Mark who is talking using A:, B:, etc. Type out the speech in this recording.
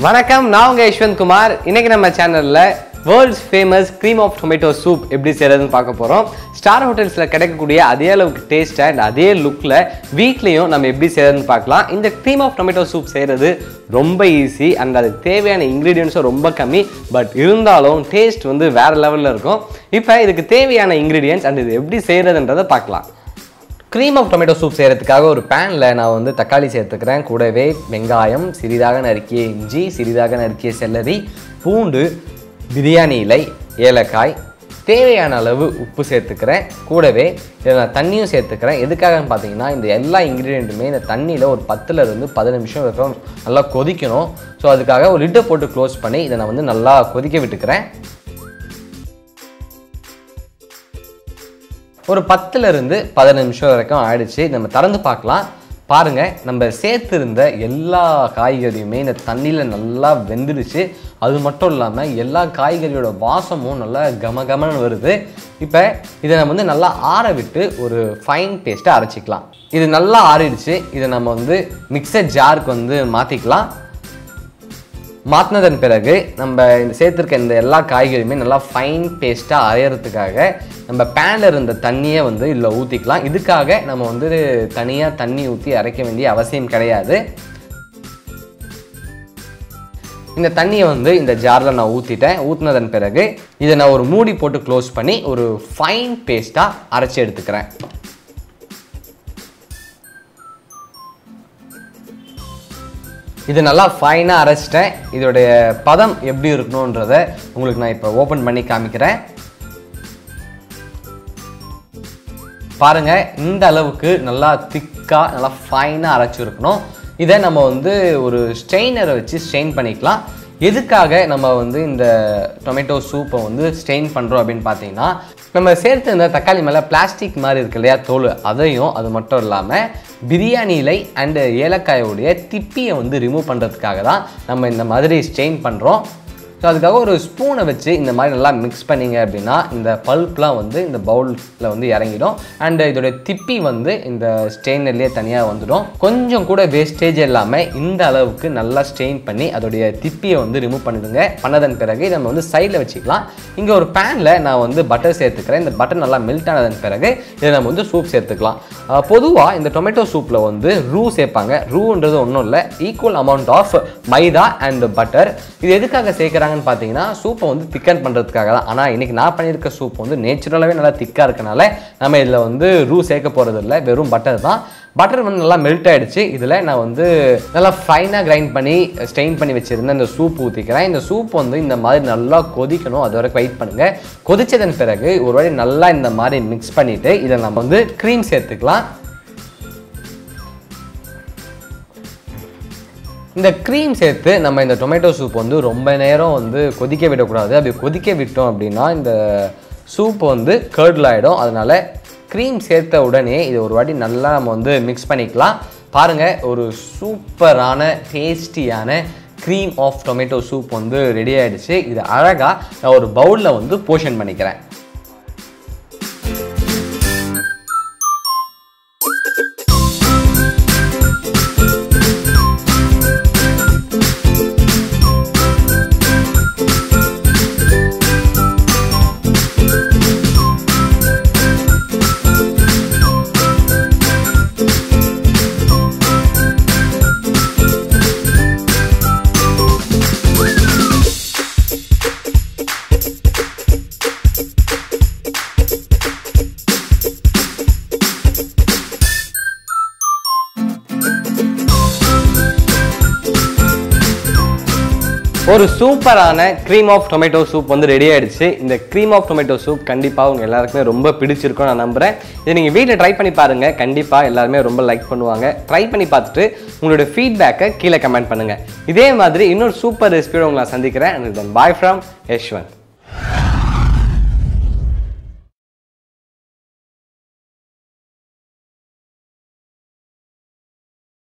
A: வணக்கம் நான் உங்க யஷ்வந்த் குமார் இன்னைக்கு நம்ம சேனல்ல world's famous cream of tomato soup எப்படி செய்யறதுன்னு பார்க்க போறோம் ஸ்டார் ஹோட்டல்ஸில் கிடைக்கக்கூடிய அதே அளவுக்கு டேஸ்ட் அண்ட் அதே லுக்கில் வீட்லேயும் நம்ம எப்படி செய்யறதுன்னு பார்க்கலாம் இந்த க்ரீம் ஆஃப் டொமேட்டோ சூப் செய்கிறது ரொம்ப ஈஸி அண்ட் அதுக்கு தேவையான இன்க்ரீடியன்ஸும் ரொம்ப கம்மி பட் இருந்தாலும் டேஸ்ட் வந்து வேற லெவலில் இருக்கும் இப்போ இதுக்கு தேவையான இன்க்ரீடியன்ஸ் அண்ட் இது எப்படி செய்கிறதுன்றதை பார்க்கலாம் க்ரீம் ஆஃப் டொமேட்டோ சூப் செய்கிறதுக்காக ஒரு பேனில் நான் வந்து தக்காளி சேர்த்துக்கிறேன் கூடவே வெங்காயம் சிறிதாக நறுக்கிய இஞ்சி சிறிதாக நறுக்கிய செல்லரி பூண்டு பிரியாணி இலை ஏலக்காய் தேவையான அளவு உப்பு சேர்த்துக்கிறேன் கூடவே இதில் நான் தண்ணியும் சேர்த்துக்கிறேன் எதுக்காகன்னு பார்த்தீங்கன்னா இந்த எல்லா இன்க்ரீடியண்ட்டுமே இந்த தண்ணியில் ஒரு பத்துல இருந்து பதினஞ்சு நிமிஷம் வரைக்கும் நல்லா கொதிக்கணும் ஸோ அதுக்காக ஒரு லிட்டை போட்டு க்ளோஸ் பண்ணி இதை நான் வந்து நல்லா கொதிக்க விட்டுக்கிறேன் ஒரு பத்துல இருந்து பதினஞ்சு நிமிஷம் வரைக்கும் ஆயிடுச்சு நம்ம திறந்து பார்க்கலாம் பாருங்க நம்ம சேர்த்திருந்த எல்லா காய்கறியுமே இந்த தண்ணியில் நல்லா வெந்துடுச்சு அது மட்டும் இல்லாமல் எல்லா காய்கறியோட வாசமும் நல்லா கம கமன்னு வருது இப்போ இதை நம்ம வந்து நல்லா ஆற விட்டு ஒரு ஃபைன் பேஸ்ட்டை அரைச்சிக்கலாம் இது நல்லா ஆறிடுச்சு இதை நம்ம வந்து மிக்சர் ஜாருக்கு வந்து மாற்றிக்கலாம் மாற்றினதன் பிறகு நம்ம இந்த சேர்த்துருக்க இந்த எல்லா காய்கறியுமே நல்லா ஃபைன் பேஸ்ட்டாக அரையிறதுக்காக நம்ம பேனில் இருந்த தண்ணியை வந்து இதில் ஊற்றிக்கலாம் இதுக்காக நம்ம வந்து தனியாக தண்ணி ஊற்றி அரைக்க வேண்டிய அவசியம் கிடையாது இந்த தண்ணியை வந்து இந்த ஜாரில் நான் ஊற்றிட்டேன் ஊற்றினதன் பிறகு இதை நான் ஒரு மூடி போட்டு க்ளோஸ் பண்ணி ஒரு ஃபைன் பேஸ்ட்டாக அரைச்சி எடுத்துக்கிறேன் இது நல்லா ஃபைனாக அரைச்சிட்டேன் இதோடைய பதம் எப்படி இருக்கணுன்றத உங்களுக்கு நான் இப்போ ஓப்பன் பண்ணி காமிக்கிறேன் பாருங்க இந்த அளவுக்கு நல்லா திக்காக நல்லா ஃபைனாக அரைச்சிருக்கணும் இதை நம்ம வந்து ஒரு ஸ்ட்ரெயினரை வச்சு ஸ்ட்ரெயின் பண்ணிக்கலாம் எதுக்காக நம்ம வந்து இந்த டொமேட்டோ சூப்பை வந்து ஸ்ட்ரெயின் பண்ணுறோம் அப்படின்னு பார்த்தீங்கன்னா நம்ம சேர்த்து இந்த தக்காளி மேலே பிளாஸ்டிக் மாதிரி இருக்கு இல்லையா தோல் அதையும் அது மட்டும் இல்லாமல் பிரியாணி இலை அண்டு ஏலக்காயோடைய திப்பியை வந்து ரிமூவ் பண்ணுறதுக்காக தான் நம்ம இந்த மாதிரி ஸ்ட்ரெயின் பண்ணுறோம் ஸோ அதுக்காக ஒரு ஸ்பூனை வச்சு இந்த மாதிரி நல்லா மிக்ஸ் பண்ணீங்க அப்படின்னா இந்த பல்ப்லாம் வந்து இந்த பவுலில் வந்து இறங்கிடும் அண்ட் இதோடைய திப்பி வந்து இந்த ஸ்ட்ரெயினர்லேயே தனியாக வந்துடும் கொஞ்சம் கூட வேஸ்டேஜ் இல்லாமல் இந்த அளவுக்கு நல்லா ஸ்ட்ரெயின் பண்ணி அதோடைய திப்பியை வந்து ரிமூவ் பண்ணிடுங்க பண்ணதன் பிறகு இதை நம்ம வந்து சைடில் வச்சுக்கலாம் இங்கே ஒரு பேனில் நான் வந்து பட்டர் சேர்த்துக்கிறேன் இந்த பட்டர் நல்லா மெல்ட் ஆனதன் பிறகு இதை நம்ம வந்து சூப் சேர்த்துக்கலாம் பொதுவாக இந்த டொமேட்டோ சூப்பில் வந்து ரூ சேர்ப்பாங்க ரூன்றது ஒன்றும் இல்லை equal amount of maida and butter இது எதுக்காக சேர்க்குறாங்கன்னு பார்த்தீங்கன்னா சூப்பை வந்து திக்கன் பண்ணுறதுக்காக தான் ஆனால் இன்றைக்கி நான் பண்ணியிருக்க சூப் வந்து நேச்சுரலாகவே நல்லா திக்காக இருக்கனால நம்ம இதில் வந்து ரூ சேர்க்க போகிறது இல்லை வெறும் பட்டர் தான் பட்டர் வந்து நல்லா மெல்ட் ஆகிடுச்சு இதில் நான் வந்து நல்லா ஃபைனாக கிரைண்ட் பண்ணி ஸ்டெயின் பண்ணி வச்சுருந்தேன் இந்த சூப் ஊற்றிக்கிறேன் இந்த சூப் வந்து இந்த மாதிரி நல்லா கொதிக்கணும் அது வரைக்கும் வெயிட் பண்ணுங்கள் கொதிச்சதன் பிறகு ஒரு வாட்டி நல்லா இந்த மாதிரி மிக்ஸ் பண்ணிவிட்டு இதை நம்ம வந்து க்ரீம் சேர்த்துக்கலாம் இந்த க்ரீம் சேர்த்து நம்ம இந்த டொமேட்டோ சூப் வந்து ரொம்ப நேரம் வந்து கொதிக்க விடக்கூடாது அப்படி கொதிக்க விட்டோம் அப்படின்னா இந்த சூப் வந்து கேர்டில் ஆகிடும் அதனால க்ரீம் சேர்த்த உடனே இது ஒரு வாட்டி நல்லா நம்ம வந்து மிக்ஸ் பண்ணிக்கலாம் பாருங்கள் ஒரு சூப்பரான டேஸ்டியான க்ரீம் ஆஃப் டொமேட்டோ சூப் வந்து ரெடி ஆகிடுச்சு இது அழகாக நான் ஒரு பவுலில் வந்து போர்ஷன் பண்ணிக்கிறேன் ஒரு சூப்பரான க்ரீம் ஆஃப் டொமேட்டோ சூப் வந்து ரெடி ஆயிடுச்சு இந்த க்ரீம் ஆஃப் டொமேட்டோ சூப் கண்டிப்பாக உங்க எல்லாருக்குமே ரொம்ப பிடிச்சிருக்கும் நான் நம்புறேன் இதை நீங்கள் வீட்டில் ட்ரை பண்ணி பாருங்க கண்டிப்பாக எல்லாருமே ரொம்ப லைக் பண்ணுவாங்க ட்ரை பண்ணி பார்த்துட்டு உங்களுடைய ஃபீட்பேக்கை கீழே கமெண்ட் பண்ணுங்க இதே மாதிரி இன்னொரு சூப்பர் ரெசிபியோட உங்களை நான் சந்திக்கிறேன் பாய் ஃப்ரம் யஷ்வந்த்